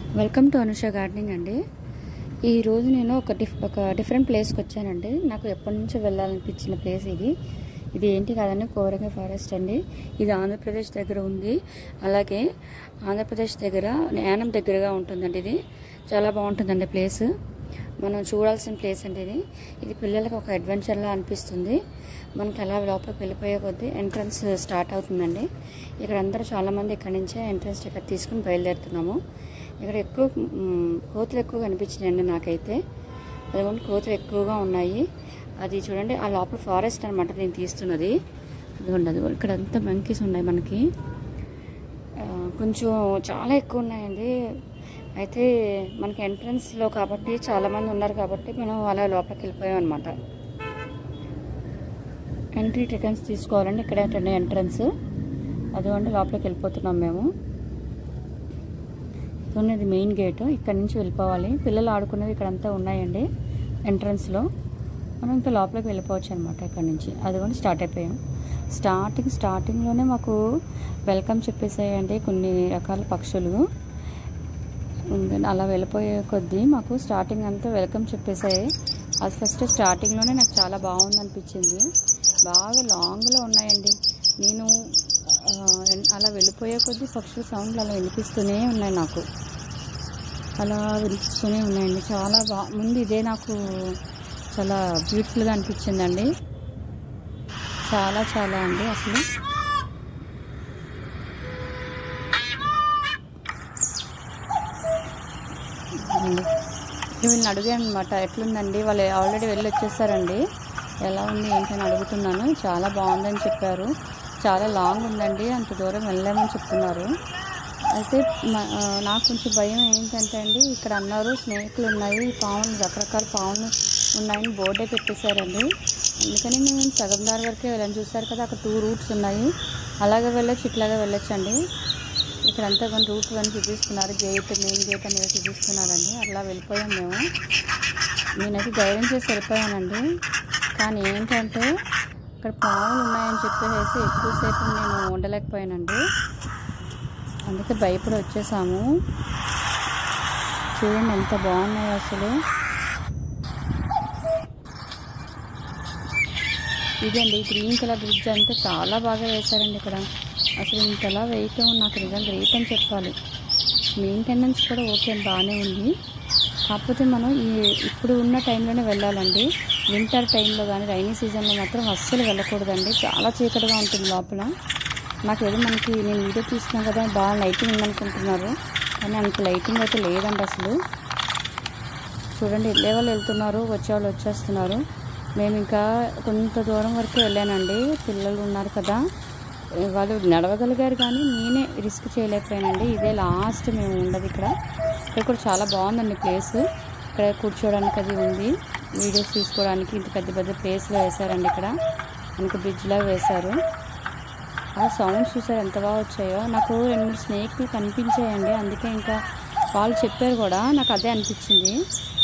Welcome to Anusha gardening అండి ఈ రోజు నేను ఒక డిఫ్ ఒక డిఫరెంట్ ప్లేస్కి వచ్చానండి నాకు ఎప్పటి నుంచో వెళ్ళాలనిపించిన ప్లేస్ ఇది ఇది ఏంటి కాదండి కోరగ ఫారెస్ట్ అండి ఇది ఆంధ్రప్రదేశ్ దగ్గర ఉంది అలాగే ఆంధ్రప్రదేశ్ దగ్గర యానం దగ్గరగా ఉంటుందండి ఇది చాలా బాగుంటుందండి ప్లేస్ మనం చూడాల్సిన ప్లేస్ అండి ఇది ఇది పిల్లలకు ఒక అడ్వెంచర్లా అనిపిస్తుంది మనకి అలా లోపలికి వెళ్ళిపోయే కొద్దీ ఎంట్రన్స్ స్టార్ట్ అవుతుందండి ఇక్కడ అందరూ చాలామంది ఇక్కడ నుంచే ఎంట్రన్స్ టికెట్ తీసుకుని బయలుదేరుతున్నాము ఇక్కడ ఎక్కువ మ్, కోతులు ఎక్కువ కనిపించినాయండి నాకైతే అదిగోండి కోతులు ఎక్కువగా ఉన్నాయి అది చూడండి ఆ లోపల ఫారెస్ట్ అనమాట నేను తీస్తున్నది అదిగోండి అది ఇక్కడ అంతా మంకీస్ ఉన్నాయి మనకి ఆ, కొంచెం చాలా ఎక్కువ ఉన్నాయండి అయితే మనకి ఎంట్రన్స్లో కాబట్టి చాలామంది ఉన్నారు కాబట్టి మనం అలా లోపలికి వెళ్ళిపోయాం అనమాట ఎంట్రీ టికెట్స్ తీసుకోవాలండి ఇక్కడే అటండి ఎంట్రన్స్ అదిగోండి లోపలికి వెళ్ళిపోతున్నాం మేము ఇది మెయిన్ గేట్ ఇక్కడ నుంచి వెళ్ళిపోవాలి పిల్లలు ఆడుకునేవి ఇక్కడంతా ఉన్నాయండి ఎంట్రన్స్లో మనం ఇంకా లోపలికి వెళ్ళిపోవచ్చు అనమాట ఇక్కడ నుంచి అదిగోండి స్టార్ట్ అయిపోయాం స్టార్టింగ్ స్టార్టింగ్లోనే మాకు వెల్కమ్ చెప్పేసాయండి కొన్ని రకాల పక్షులు ఇంకా అలా వెళ్ళిపోయే కొద్దీ మాకు స్టార్టింగ్ అంతా వెల్కమ్ చెప్పేసాయి అది ఫస్ట్ స్టార్టింగ్లోనే నాకు చాలా బాగుంది అనిపించింది బాగా లాంగ్లో ఉన్నాయండి నేను ఆ, అలా వెళ్ళిపోయే కొద్దీ పక్షుల సౌండ్లు అలా వినిపిస్తూనే ఉన్నాయి నాకు అలా వినిపిస్తూనే ఉన్నాయండి చాలా బా ముందు ఇదే నాకు చాలా బ్యూటిఫుల్గా అనిపించిందండి చాలా చాలా అండి అసలు ఉంది. వీళ్ళని అడిగాను అనమాట ఎట్లుందండి వాళ్ళు ఆల్రెడీ వెళ్ళి వచ్చేసారండి ఎలా ఉంది ఏంటని అడుగుతున్నాను చాలా బాగుందని చెప్పారు చాలా లాంగ్ ఉందండి అంత దూరం వెళ్ళలేమని చెప్తున్నారు అయితే మ- ఆ, నాకు కొంచెం భయం ఏంటంటే అండి ఇక్కడ అన్నారు స్నేహితులు ఉన్నాయి పాములు రకరకాల పాములు ఉన్నాయని బోర్డే పెట్టేశారండి అందుకని మేము సగం దారి వరకే వెళ్ళని చూసారు కదా అక్కడ టూ రూట్స్ ఉన్నాయి అలాగే వెళ్ళొచ్చు ఇట్లాగే వెళ్ళొచ్చండి ఇక్కడ అంతా కొన్ని రూట్ అని చూపిస్తున్నారు గేట్ మెయిన్ గేట్ అనేది చూపిస్తున్నారండి అట్లా వెళ్ళిపోయాం మేము నేనైతే ధైర్యం చేసి వెళ్ళిపోయానండి కానీ ఏంటంటే ఇక్కడ పాములు ఉన్నాయని చెప్పేసి ఎక్కువసేపు నేను ఉండలేకపోయానండి అందుకే భయపడి వచ్చేసాము చూడండి ఎంత బాగున్నాయి అసలు ఇదండి గ్రీన్ కలర్ బ్రిడ్జ్ అంతా చాలా బాగా వేశారండి ఇక్కడ అసలు ఇంతలా వేయటం నాకు నిజంగా గ్రేట్ అని చెప్పాలి మెయింటెనెన్స్ కూడా ఓకే బాగానే ఉంది కాకపోతే మనం ఈ ఇప్పుడు ఉన్న టైంలోనే వెళ్ళాలండి వింటర్ టైంలో కానీ రైనీ సీజన్లో మాత్రం అస్సలు వెళ్ళకూడదండి చాలా చీకటిగా ఉంటుంది లోపల నాకు ఏదో మనకి నేను వీడియో తీస్తున్నాను కదా బాగా లైటింగ్ ఉందనుకుంటున్నారు కానీ అంత లైటింగ్ అయితే లేదండి అసలు చూడండి వెళ్ళే వాళ్ళు వెళ్తున్నారు వచ్చే వాళ్ళు వచ్చేస్తున్నారు మేము ఇంకా కొంత దూరం వరకు వెళ్ళానండి పిల్లలు ఉన్నారు కదా ఏ, వాళ్ళు నడవగలిగారు కానీ నేనే రిస్క్ చేయలేకపోయానండి ఇదే లాస్ట్ మేము ఉండదు ఇక్కడ ఇక్కడ కూడా చాలా బాగుందండి ప్లేస్ ఇక్కడ కూర్చోవడానికి అది ఉంది వీడియోస్ తీసుకోవడానికి ఇంత పెద్ద పెద్ద ప్లేస్లో వేశారండి ఇక్కడ మనకి బ్రిడ్జ్లా వేశారు ఆ సౌండ్స్ చూసారు ఎంత బాగా వచ్చాయో నాకు రెండు మూడు స్నేక్లు కనిపించాయండి అందుకే ఇంకా వాళ్ళు చెప్పారు కూడా నాకు అదే అనిపించింది